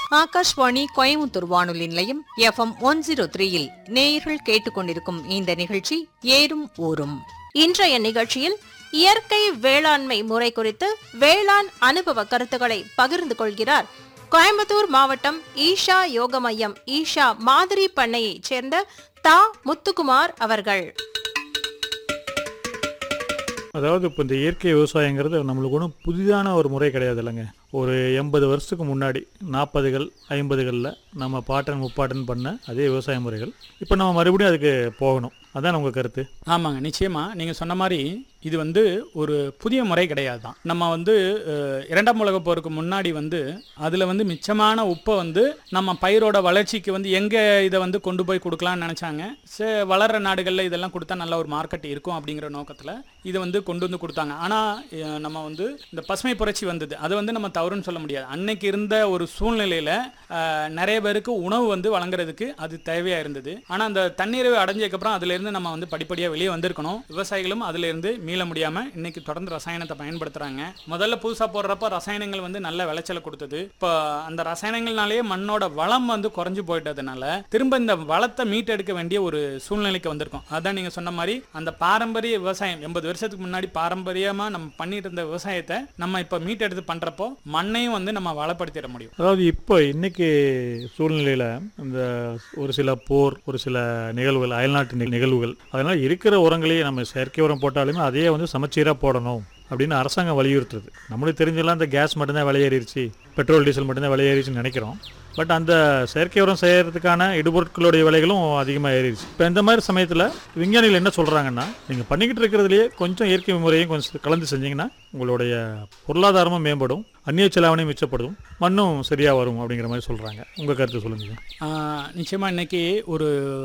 ஆகாஷ்வாணி கோயமுத்தூர் வானொலி நிலையம் FM one zero த்ரீயில் நேயர்கள் கேட்டுக்கொண்டிருக்கும் இந்த நிகழ்ச்சி ஏறும் ஊரும் இன்றைய நிகழ்ச்சியில் இயற்கை வேளாண்மை முறை குறித்து வேளாண் அனுபவ கருத்துக்களை பகிர்ந்து கொள்கிறார் கோயம்புத்தூர் மாவட்டம் ஈஷா யோக மையம் ஈஷா மாதிரி பண்ணையைச் சேர்ந்த தா முத்துக்குமார் அவர்கள் அதாவது இப்போ இந்த இயற்கை விவசாயங்கிறது நம்மளுக்கு ஒன்றும் புதிதான ஒரு முறை கிடையாது இல்லைங்க ஒரு எண்பது வருஷத்துக்கு முன்னாடி நாற்பதுகள் ஐம்பதுகளில் நம்ம பாட்டன் முப்பாட்டன் பண்ண அதே விவசாய முறைகள் இப்போ நம்ம மறுபடியும் அதுக்கு போகணும் அதான் உங்கள் கருத்து ஆமாங்க நிச்சயமா நீங்கள் சொன்ன மாதிரி இது வந்து ஒரு புதிய முறை கிடையாது தான் நம்ம வந்து அஹ், இரண்டாம் உலகப் போருக்கு முன்னாடி வந்து அதில் வந்து மிச்சமான உப்பை வந்து நம்ம பயிரோட வளர்ச்சிக்கு வந்து எங்கே இதை வந்து கொண்டு போய் கொடுக்கலாம்னு நினச்சாங்க சே வளர்கிற நாடுகளில் இதெல்லாம் கொடுத்தா நல்ல ஒரு மார்க்கெட் இருக்கும் அப்படிங்கிற நோக்கத்தில் இதை வந்து கொண்டு வந்து கொடுத்தாங்க ஆனால் நம்ம வந்து இந்த பசுமை புரட்சி வந்தது அதை வந்து நம்ம தவறுன்னு சொல்ல முடியாது அன்னைக்கு இருந்த ஒரு சூழ்நிலையில் நிறைய பேருக்கு உணவு வந்து வழங்குறதுக்கு அது தேவையாக இருந்தது ஆனால் அந்த தண்ணீரை அடைஞ்சதுக்கப்புறம் அதுலேருந்து நம்ம வந்து படிப்படியாக வெளியே வந்திருக்கணும் விவசாயிகளும் அதுலேருந்து மீள முடியாமல் இன்னைக்கு தொடர்ந்து ரசாயனத்தை பயன்படுத்துகிறாங்க முதல்ல புதுசாக போடுறப்ப ரசாயனங்கள் வந்து நல்ல விளைச்சலை கொடுத்தது இப்போ அந்த ரசாயனங்கள்னாலேயே மண்ணோட வளம் வந்து குறைஞ்சு போயிட்டதுனால திரும்ப இந்த வளத்தை மீட்டெடுக்க வேண்டிய ஒரு சூழ்நிலைக்கு வந்திருக்கோம் அதான் நீங்கள் சொன்ன மாதிரி அந்த பாரம்பரிய விவசாயம் எண்பது வருஷத்துக்கு முன்னாடி பாரம்பரியமாக நம்ம பண்ணிட்டு இருந்த விவசாயத்தை நம்ம இப்போ மீட்டெடுத்து பண்ணுறப்போ மண்ணையும் வந்து நம்ம வளப்படுத்திட முடியும் அதாவது இப்போ இன்னைக்கு சூழ்நிலையில் இந்த ஒரு சில போர் ஒரு சில நிகழ்வுகள் அயல்நாட்டு நி- நிகழ்வுகள் அதனால் இருக்கிற உரங்களையே நம்ம செயற்கை உரம் போட்டாலுமே அதையே வந்து சமச்சீராக போடணும் அப்படின்னு அரசாங்கம் வலியுறுத்துறது நம்மளுக்கு தெரிஞ்செல்லாம் இந்த கேஸ் மட்டும்தான் விலையேறிடுச்சு பெட்ரோல் டீசல் மட்டும்தான் விலையேறிச்சுன்னு நினைக்கிறோம் பட் அந்த செயற்கை உரம் செய்யறதுக்கான இடுபொருட்களுடைய விலைகளும் அதிகமாக ஏறிடுச்சு இப்போ இந்த மாதிரி சமயத்தில் விஞ்ஞானிகள் என்ன சொல்கிறாங்கன்னா நீங்கள் பண்ணிக்கிட்டு இருக்கிறதுலையே கொஞ்சம் இயற்கை முறையும் கொஞ்சம் கலந்து செஞ்சீங்கன்னா உங்களுடைய பொருளாதாரமும் மேம்படும் அந்நிய செலாவணையும் மிச்சப்படும் மண்ணும் சரியாக வரும் அப்படிங்கிற மாதிரி சொல்கிறாங்க உங்கள் கருத்து சொல்லுங்க ஆஹ் நிச்சயமா இன்னைக்கு ஒரு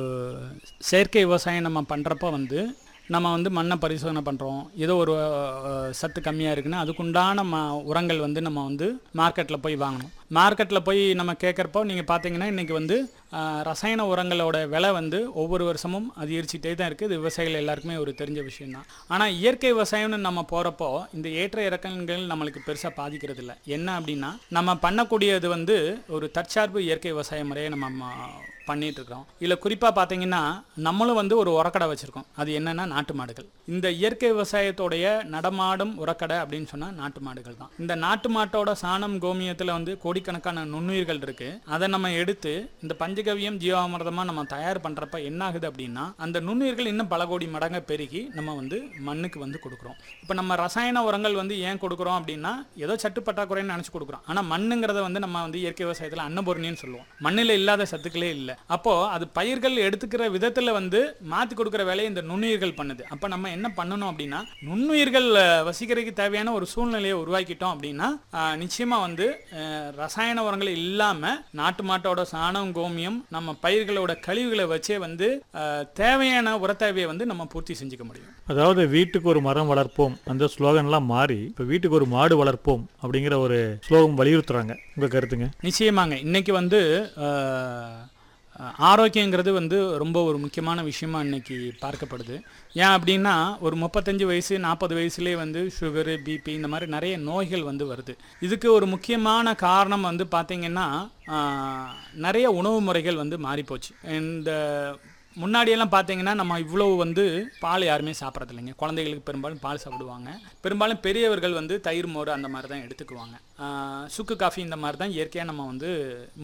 செயற்கை விவசாயம் நம்ம பண்ணுறப்ப வந்து நம்ம வந்து மண்ணை பரிசோதனை பண்ணுறோம் ஏதோ ஒரு அஹ், சத்து கம்மியாக இருக்குன்னா அதுக்குண்டான ம உரங்கள் வந்து நம்ம வந்து மார்க்கெட்டில் போய் வாங்கணும் மார்க்கெட்டில் போய் நம்ம கேட்குறப்போ நீங்கள் பார்த்தீங்கன்னா இன்றைக்கி வந்து ஆஹ், ரசாயன உரங்களோட விலை வந்து ஒவ்வொரு வருஷமும் அதிகரிச்சுட்டே தான் இருக்குது இது விவசாயிகள் எல்லாருக்குமே ஒரு தெரிஞ்ச விஷயம்தான் ஆனால் இயற்கை விவசாயம்னு நம்ம போகிறப்போ இந்த ஏற்ற இறக்கங்கள் நம்மளுக்கு பெருசாக பாதிக்கிறது இல்லை என்ன அப்படின்னா நம்ம பண்ணக்கூடியது வந்து ஒரு தற்சார்பு இயற்கை விவசாய முறையை நம்ம ம- பண்ணிட்டு இருக்கிறோம் இதில் குறிப்பாக பார்த்தீங்கன்னா நம்மளும் வந்து ஒரு உரக்கடை வச்சுருக்கோம் அது என்னன்னா நாட்டு மாடுகள் இந்த இயற்கை விவசாயத்தோடைய நடமாடும் உரக்கடை அப்படின்னு சொன்னால் நாட்டு மாடுகள் தான் இந்த நாட்டு மாட்டோட சாணம் கோமியத்தில் வந்து கோடிக்கணக்கான நுண்ணுயிர்கள் இருக்கு அதை நம்ம எடுத்து இந்த பஞ்சகவியம் ஜீவாமிர்தமாக நம்ம தயார் பண்ணுறப்ப என்ன ஆகுது அப்படின்னா அந்த நுண்ணுயிர்கள் இன்னும் பல கோடி மடங்கு பெருகி நம்ம வந்து மண்ணுக்கு வந்து கொடுக்குறோம் இப்போ நம்ம ரசாயன உரங்கள் வந்து ஏன் கொடுக்குறோம் அப்படின்னா ஏதோ சட்டு பற்றாக்குறைன்னு நினச்சி கொடுக்குறோம் ஆனால் மண்ணுங்கிறத வந்து நம்ம வந்து இயற்கை விவசாயத்தில் அன்னபூரணின்னு சொல்லுவோம் மண்ணில் இல்லாத சத்துக்களே இல்லை அப்போ அது பயிர்கள் எடுத்துக்கிற விதத்தில் வந்து மாற்றி கொடுக்குற வேலையை இந்த நுண்ணுயிர்கள் பண்ணுது அப்போ நம்ம என்ன பண்ணணும் அப்படின்னா நுண்ணுயிர்கள் அஹ், வசிக்கிறதுக்கு தேவையான ஒரு சூழ்நிலையை உருவாக்கிட்டோம் அப்படின்னா அஹ், நிச்சயமா வந்து அஹ், ரசாயன உரங்கள் இல்லாமல் நாட்டு மாட்டோட சாணம் கோமியம் நம்ம பயிர்களோட கழிவுகளை வச்சே வந்து அஹ், தேவையான உர தேவையை வந்து நம்ம பூர்த்தி செஞ்சுக்க முடியும் அதாவது வீட்டுக்கு ஒரு மரம் வளர்ப்போம் அந்த ஸ்லோகன்லாம் மாறி இப்போ வீட்டுக்கு ஒரு மாடு வளர்ப்போம் அப்படிங்கிற ஒரு ஸ்லோகம் வலியுறுத்துறாங்க உங்கள் கருத்துங்க நிச்சயமாங்க இன்னைக்கு வந்து அஹ், அஹ், ஆரோக்கியங்கிறது வந்து ரொம்ப ஒரு முக்கியமான விஷயமா இன்னைக்கு பார்க்கப்படுது ஏன் அப்படின்னா ஒரு முப்பத்தஞ்சு வயசு நாற்பது வயசுலேயே வந்து சுகரு பிபி இந்த மாதிரி நிறைய நோய்கள் வந்து வருது இதுக்கு ஒரு முக்கியமான காரணம் வந்து பார்த்தீங்கன்னா அஹ், நிறைய உணவு முறைகள் வந்து மாறிப்போச்சு இந்த முன்னாடியெல்லாம் பார்த்தீங்கன்னா நம்ம இவ்வளவு வந்து பால் யாருமே சாப்பிட்றது இல்லைங்க குழந்தைகளுக்கு பெரும்பாலும் பால் சாப்பிடுவாங்க பெரும்பாலும் பெரியவர்கள் வந்து தயிர் மோர் அந்த மாதிரி தான் எடுத்துக்குவாங்க ஆஹ் சுக்கு காஃபி இந்த மாதிரி தான் இயற்கையாக நம்ம வந்து